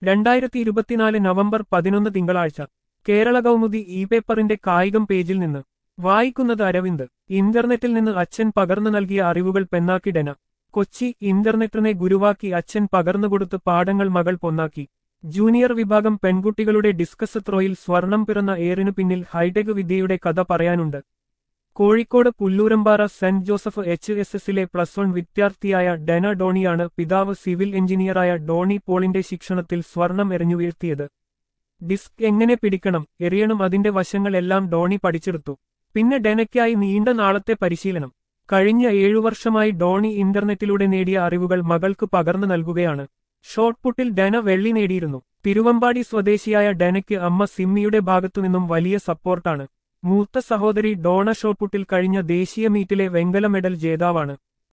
രണ്ടായിരത്തി ഇരുപത്തിനാല് നവംബർ പതിനൊന്ന് തിങ്കളാഴ്ച കേരള കൗമുദി ഇ പേപ്പറിന്റെ കായികം പേജിൽ നിന്ന് വായിക്കുന്നത് അരവിന്ദ് ഇന്റർനെറ്റിൽ നിന്ന് അച്ഛൻ പകർന്നു നൽകിയ അറിവുകൾ പെന്നാക്കി ഡെന കൊച്ചി ഇന്റർനെറ്റിനെ ഗുരുവാക്കി അച്ഛൻ പകർന്നുകൊടുത്ത് പാഠങ്ങൾ മകൾ പൊന്നാക്കി ജൂനിയർ വിഭാഗം പെൺകുട്ടികളുടെ ഡിസ്കസ് ത്രോയിൽ സ്വർണം പിറന്ന ഏറിനു പിന്നിൽ ഹൈടെക് വിദ്യയുടെ കഥ പറയാനുണ്ട് Kozhikode Pullurampara saint Joseph H S എസിലെ പ്ലസ് വൺ വിദ്യാർത്ഥിയായ ഡെന ഡോണിയാണ് പിതാവ് സിവിൽ എഞ്ചിനീയറായ ഡോണി പോളിന്റെ ശിക്ഷണത്തിൽ സ്വർണം എറിഞ്ഞു വീഴ്ത്തിയത് ഡിസ്ക് എങ്ങനെ പിടിക്കണം എറിയണം അതിന്റെ വശങ്ങളെല്ലാം ഡോണി പഠിച്ചെടുത്തു പിന്നെ ഡെനയ്ക്കായി നീണ്ട നാളത്തെ പരിശീലനം കഴിഞ്ഞ ഏഴു വർഷമായി ഡോണി ഇന്റർനെറ്റിലൂടെ നേടിയ അറിവുകൾ മകൾക്ക് പകർന്നു നൽകുകയാണ് ഷോട്ട്പുട്ടിൽ ഡെന വെള്ളി നേടിയിരുന്നു തിരുവമ്പാടി സ്വദേശിയായ ഡെനയ്ക്ക് അമ്മ സിമ്മിയുടെ ഭാഗത്തുനിന്നും വലിയ സപ്പോർട്ടാണ് മൂത്ത സഹോദരി ഡോണ ഷോട്ട്പുട്ടിൽ കഴിഞ്ഞ ദേശീയ മീറ്റിലെ വെങ്കല മെഡൽ ജേതാവാണ്